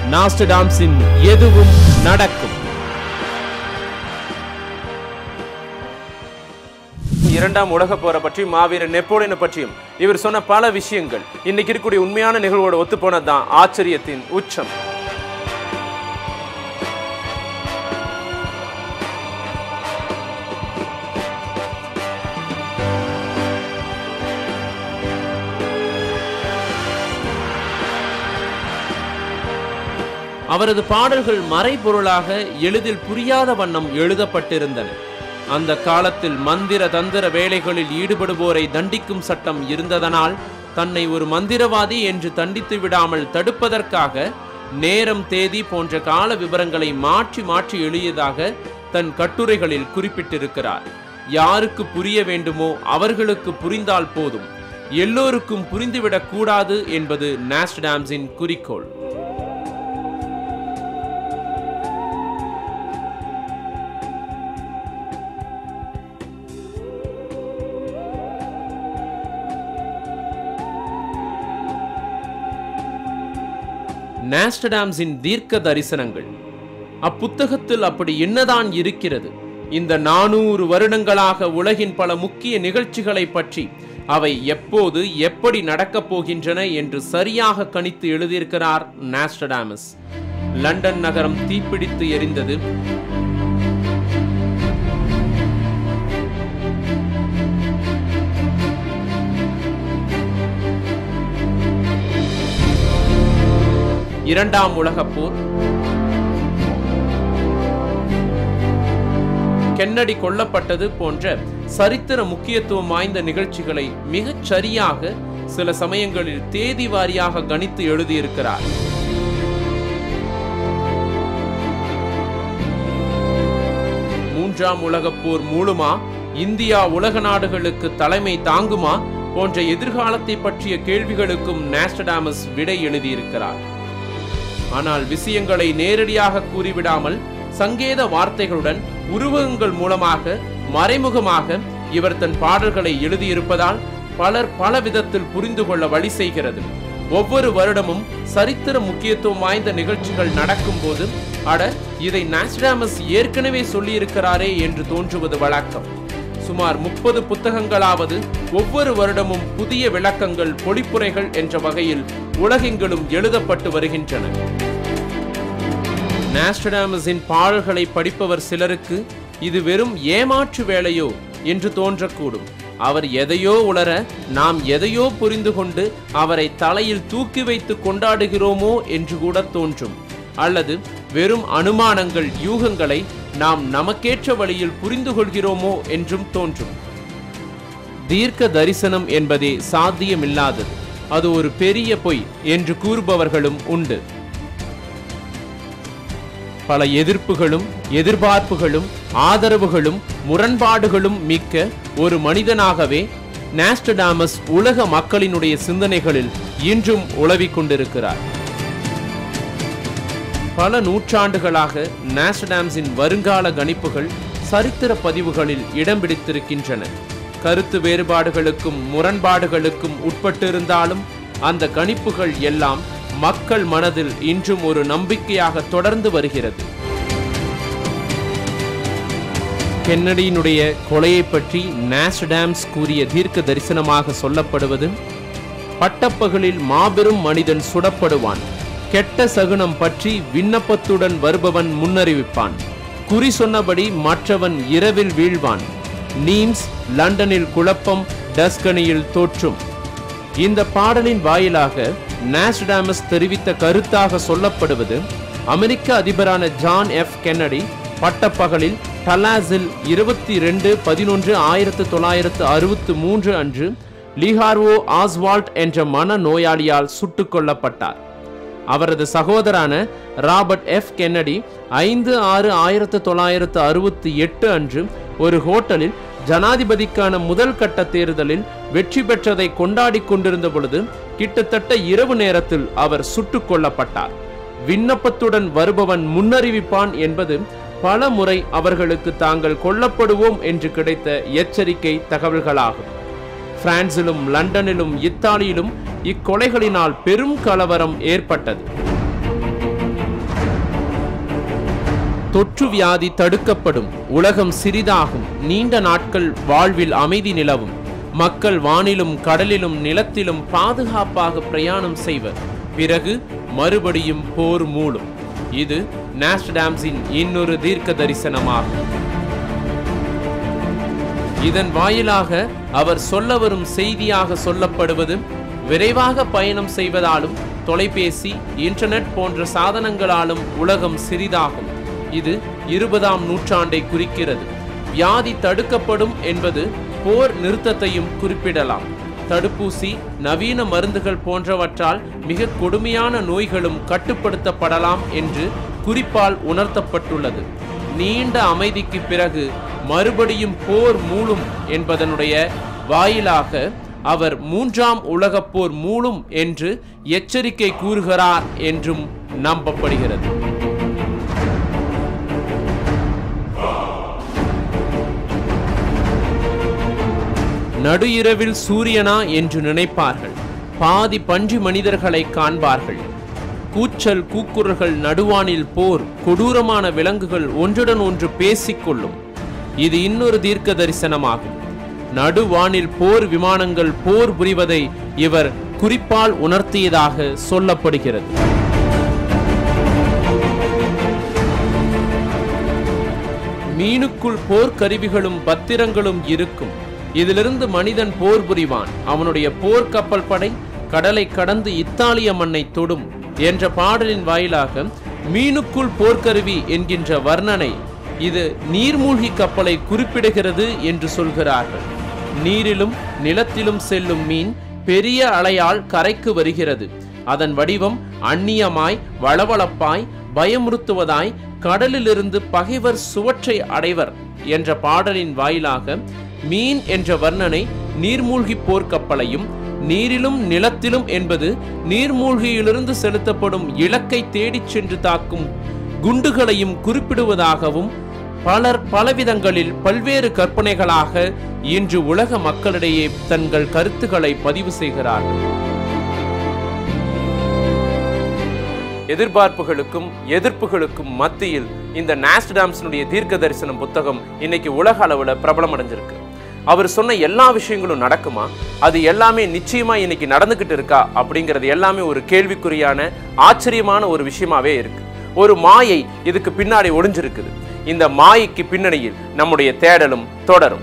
நாஸ்டடாம்ஸின் எதுவும் நடக்கும் இரண்டாம் உலக போரை பற்றியும் மாவீரர் நெப்போலியனை பற்றியும் இவர் சொன்ன பல விஷயங்கள் இன்னைக்கு இருக்கக்கூடிய உண்மையான நிகழ்வோட ஒத்து போனதுதான் ஆச்சரியத்தின் உச்சம் அவரது பாடல்கள் மறைபொருளாக எளிதில் புரியாத வண்ணம் எழுதப்பட்டிருந்தன அந்த காலத்தில் மந்திர தந்திர வேலைகளில் ஈடுபடுவோரை தண்டிக்கும் சட்டம் இருந்ததனால் தன்னை ஒரு மந்திரவாதி என்று தண்டித்து விடாமல் தடுப்பதற்காக நேரம் தேதி போன்ற கால விவரங்களை மாற்றி மாற்றி எழுதியதாக தன் கட்டுரைகளில் குறிப்பிட்டிருக்கிறார் யாருக்கு புரிய வேண்டுமோ அவர்களுக்கு புரிந்தால் போதும் எல்லோருக்கும் புரிந்துவிடக் கூடாது என்பது நாஸ்டாம்ஸின் குறிக்கோள் நாஸ்டடாம்ஸின் தீர்க்க தரிசனங்கள் அப்புத்தகத்தில் அப்படி என்னதான் இருக்கிறது இந்த நானூறு வருடங்களாக உலகின் பல முக்கிய நிகழ்ச்சிகளை பற்றி அவை எப்போது எப்படி நடக்கப் போகின்றன என்று சரியாக கணித்து எழுதியிருக்கிறார் நாஸ்டடாமஸ் லண்டன் நகரம் தீப்பிடித்து எரிந்தது இரண்டாம் உலகப் போர் கென்னடி கொல்லப்பட்டது போன்ற சரித்திர முக்கியத்துவம் வாய்ந்த நிகழ்ச்சிகளை மிகச் சரியாக சில சமயங்களில் தேதி வாரியாக கணித்து எழுதியிருக்கிறார் மூன்றாம் உலகப் போர் மூலுமா இந்தியா உலக நாடுகளுக்கு தலைமை தாங்குமா போன்ற எதிர்காலத்தை பற்றிய கேள்விகளுக்கும் நாஸ்டடாமஸ் விடை எழுதியிருக்கிறார் ஆனால் விஷயங்களை நேரடியாக கூறிவிடாமல் சங்கேத வார்த்தைகளுடன் உருவகங்கள் மூலமாக மறைமுகமாக இவர் தன் பாடல்களை எழுதியிருப்பதால் பலர் பல விதத்தில் புரிந்து கொள்ள வழி செய்கிறது ஒவ்வொரு வருடமும் சரித்திர முக்கியத்துவம் வாய்ந்த நிகழ்ச்சிகள் நடக்கும் போது அட இதை நாஸ்டாமஸ் ஏற்கனவே சொல்லியிருக்கிறாரே என்று தோன்றுவது வழக்கம் சுமார் முப்பது புத்தகங்களாவது ஒவ்வொரு வருடமும் புதிய விளக்கங்கள் பொழிப்புரைகள் என்ற வகையில் உலகெங்கிலும் எழுதப்பட்டு வருகின்றன நாஸ்டடாமஸின் பாடல்களை படிப்பவர் சிலருக்கு இது வெறும் ஏமாற்று வேலையோ என்று தோன்றக்கூடும் அவர் எதையோ உளர நாம் எதையோ புரிந்து கொண்டு அவரை தலையில் தூக்கி வைத்து கொண்டாடுகிறோமோ என்று கூட தோன்றும் அல்லது வெறும் அனுமானங்கள் யூகங்களை நாம் நமக்கேற்ற வழியில் புரிந்து கொள்கிறோமோ என்றும் தோன்றும் தீர்க்க தரிசனம் என்பதே சாத்தியமில்லாதது அது ஒரு பெரிய பொய் என்று கூறுபவர்களும் உண்டு பல எதிர்ப்புகளும் எதிர்பார்ப்புகளும் ஆதரவுகளும் முரண்பாடுகளும் மிக்க ஒரு மனிதனாகவே நாஸ்டடாமஸ் உலக மக்களினுடைய சிந்தனைகளில் இன்றும் உழவிக் கொண்டிருக்கிறார் பல நூற்றாண்டுகளாக நாஸ்டடாம்ஸின் வருங்கால கணிப்புகள் சரித்திர பதிவுகளில் இடம் பிடித்திருக்கின்றன கருத்து வேறுபாடுகளுக்கும் முரண்பாடுகளுக்கும் உட்பட்டிருந்தாலும் அந்த கணிப்புகள் எல்லாம் மக்கள் மனதில் இன்றும் ஒரு நம்பிக்கையாக தொடர்ந்து வருகிறது கென்னடியினுடைய கொலையை பற்றி நாஸ்டாம்ஸ் கூறிய தீர்க்க தரிசனமாக சொல்லப்படுவது பட்டப்பகலில் மாபெரும் மனிதன் சுடப்படுவான் கெட்ட சகுனம் பற்றி விண்ணப்பத்துடன் வருபவன் முன்னறிவிப்பான் குறி சொன்னபடி மற்றவன் இரவில் வீழ்வான் நீம்ஸ் லண்டனில் குழப்பம் டஸ்கனியில் தோற்றும் இந்த பாடலின் வாயிலாக நாஸ்டாமஸ் தெரிவித்த கருத்தாக சொல்லப்படுவது அமெரிக்க அதிபரான ஜான் எஃப் கென்னடி பட்டப்பகலில் டலாஸில் இருபத்தி ரெண்டு பதினொன்று ஆயிரத்து தொள்ளாயிரத்து அறுபத்து மூன்று அன்று லீஹார்வோ ஆஸ்வால்ட் என்ற மன நோயாளியால் சுட்டுக் கொல்லப்பட்டார் அவரது சகோதரான ராபர்ட் எஃப் கென்னடி ஐந்து ஆறு ஆயிரத்து தொள்ளாயிரத்து அறுபத்தி எட்டு அன்று ஒரு ஹோட்டலில் ஜனாதிபதிக்கான முதல் கட்ட தேர்தலில் வெற்றி பெற்றதை கொண்டாடி கொண்டிருந்த பொழுது கிட்டத்தட்ட இரவு நேரத்தில் அவர் சுட்டுக் கொல்லப்பட்டார் விண்ணப்பத்துடன் வருபவன் முன்னறிவிப்பான் என்பது பல முறை அவர்களுக்கு தாங்கள் கொல்லப்படுவோம் என்று கிடைத்த எச்சரிக்கை தகவல்களாகும் பிரான்சிலும் லண்டனிலும் இத்தாலியிலும் இக்கொலைகளினால் பெரும் கலவரம் ஏற்பட்டது தொற்று வியாதி தடுக்கப்படும் உலகம் சிறிதாகும் நீண்ட நாட்கள் வாழ்வில் அமைதி நிலவும் மக்கள் வானிலும் கடலிலும் நிலத்திலும் பாதுகாப்பாக பிரயாணம் செய்வர் பிறகு மறுபடியும் போர் மூளும் இது நாஸ்டாம்ஸின் இன்னொரு தீர்க்க தரிசனமாகும் இதன் வாயிலாக அவர் சொல்ல வரும் செய்தியாக சொல்லப்படுவது விரைவாக பயணம் செய்வதாலும் தொலைபேசி இன்டர்நெட் போன்ற சாதனங்களாலும் உலகம் சிறிதாகும் இது இருபதாம் நூற்றாண்டை குறிக்கிறது வியாதி தடுக்கப்படும் என்பது போர் நிறுத்தத்தையும் குறிப்பிடலாம் தடுப்பூசி நவீன மருந்துகள் போன்றவற்றால் மிக கொடுமையான நோய்களும் கட்டுப்படுத்தப்படலாம் என்று குறிப்பால் உணர்த்தப்பட்டுள்ளது நீண்ட அமைதிக்கு பிறகு மறுபடியும் போர் மூளும் என்பதனுடைய வாயிலாக அவர் மூன்றாம் உலகப் போர் மூளும் என்று எச்சரிக்கை கூறுகிறார் என்றும் நம்பப்படுகிறது நடு இரவில் சூரியனா என்று நினைப்பார்கள் பாதி பன்றி மனிதர்களை காண்பார்கள் கூச்சல் கூக்குரல்கள் நடுவானில் போர் கொடூரமான விலங்குகள் ஒன்றுடன் ஒன்று பேசிக்கொள்ளும் இது இன்னொரு தீர்க்க தரிசனமாகும் நடுவானில் போர் விமானங்கள் போர் புரிவதை இவர் குறிப்பால் உணர்த்தியதாக சொல்லப்படுகிறது மீனுக்குள் போர்க்கருவிகளும் பத்திரங்களும் இருக்கும் இதிலிருந்து மனிதன் போர் புரிவான் அவனுடைய போர் கப்பல் படை கடலை கடந்து இத்தாலிய மண்ணை தொடும் என்ற பாடலின் வாயிலாக மீனுக்குள் போர்க்கருவி என்கின்ற வர்ணனை இது நீர்மூழ்கி கப்பலை குறிப்பிடுகிறது என்று சொல்கிறார்கள் நீரிலும் நிலத்திலும் செல்லும் மீன் பெரிய அலையால் கரைக்கு வருகிறது அதன் வடிவம் அந்நியமாய் வளவளப்பாய் பயமுறுத்துவதாய் கடலிலிருந்து பகைவர் சுவற்றை அடைவர் என்ற பாடலின் வாயிலாக மீன் என்ற வர்ணனை நீர்மூழ்கி போர்க்கப்பலையும் நீரிலும் நிலத்திலும் என்பது நீர்மூழ்கியிலிருந்து செலுத்தப்படும் இலக்கை தேடிச் சென்று தாக்கும் குண்டுகளையும் குறிப்பிடுவதாகவும் பலர் பலவிதங்களில் பல்வேறு கற்பனைகளாக இன்று உலக மக்களிடையே தங்கள் கருத்துக்களை பதிவு செய்கிறார்கள் எதிர்பார்ப்புகளுக்கும் எதிர்ப்புகளுக்கும் மத்தியில் இந்த நாஸ்டாம்ஸினுடைய தீர்க்க தரிசனம் புத்தகம் இன்னைக்கு உலக அளவுல பிரபலம் அடைஞ்சிருக்கு அவர் சொன்ன எல்லா விஷயங்களும் நடக்குமா அது எல்லாமே நிச்சயமா இன்னைக்கு நடந்துகிட்டு இருக்கா அப்படிங்கிறது எல்லாமே ஒரு கேள்விக்குறியான ஆச்சரியமான ஒரு விஷயமாவே இருக்கு ஒரு மாயை இதுக்கு பின்னாடி ஒளிஞ்சிருக்குது இந்த மாயைக்கு பின்னணியில் நம்முடைய தேடலும் தொடரும்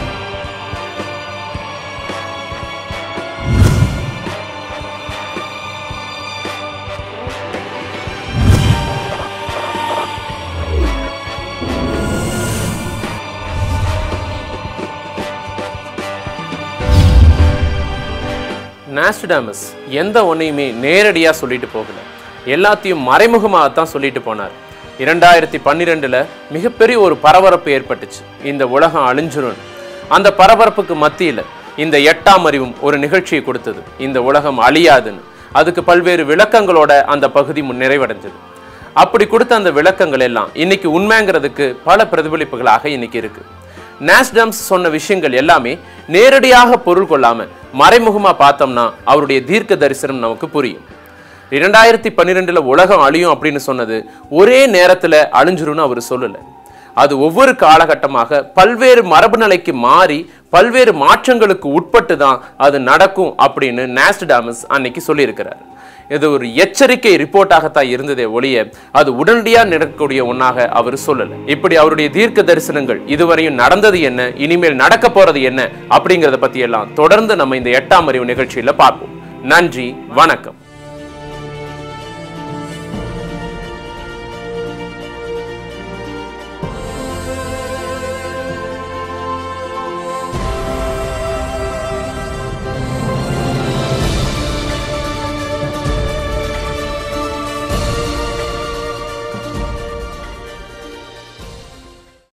நாஸ்டாமஸ் எந்த ஒன்றையுமே நேரடியாக சொல்லிட்டு போகல எல்லாத்தையும் மறைமுகமாக தான் சொல்லிட்டு போனார் இரண்டாயிரத்தி பன்னிரெண்டுல மிகப்பெரிய ஒரு பரபரப்பு ஏற்பட்டுச்சு இந்த உலகம் அழிஞ்சிரும் அந்த பரபரப்புக்கு மத்தியில் இந்த எட்டாம் அறிவும் ஒரு நிகழ்ச்சியை கொடுத்தது இந்த உலகம் அழியாதுன்னு அதுக்கு பல்வேறு விளக்கங்களோட அந்த பகுதி முன் நிறைவடைஞ்சது அப்படி கொடுத்த அந்த விளக்கங்கள் எல்லாம் இன்னைக்கு உண்மைங்கிறதுக்கு பல பிரதிபலிப்புகளாக இன்னைக்கு இருக்கு நாஸ்டம்ஸ் சொன்ன விஷயங்கள் எல்லாமே நேரடியாக பொருள் கொள்ளாம மறைமுகமா பார்த்தோம்னா அவருடைய தீர்க்க தரிசனம் நமக்கு புரியும் இரண்டாயிரத்தி பன்னிரெண்டுல உலகம் அழியும் அப்படின்னு சொன்னது ஒரே நேரத்துல அழிஞ்சிரும்னு அவர் சொல்லல அது ஒவ்வொரு காலகட்டமாக பல்வேறு மரபு நிலைக்கு மாறி பல்வேறு மாற்றங்களுக்கு உட்பட்டு தான் அது நடக்கும் அப்படின்னு நாஸ்டாமஸ் அன்னைக்கு சொல்லியிருக்கிறார் இது ஒரு எச்சரிக்கை ரிப்போர்ட்டாகத்தான் இருந்ததே ஒழிய அது உடனடியாக நடக்கக்கூடிய ஒன்றாக அவர் சொல்லலை இப்படி அவருடைய தீர்க்க தரிசனங்கள் இதுவரையும் நடந்தது என்ன இனிமேல் நடக்க போறது என்ன அப்படிங்கிறத பத்தி எல்லாம் தொடர்ந்து நம்ம இந்த எட்டாம் அறிவு நிகழ்ச்சியில பார்ப்போம் நன்றி வணக்கம்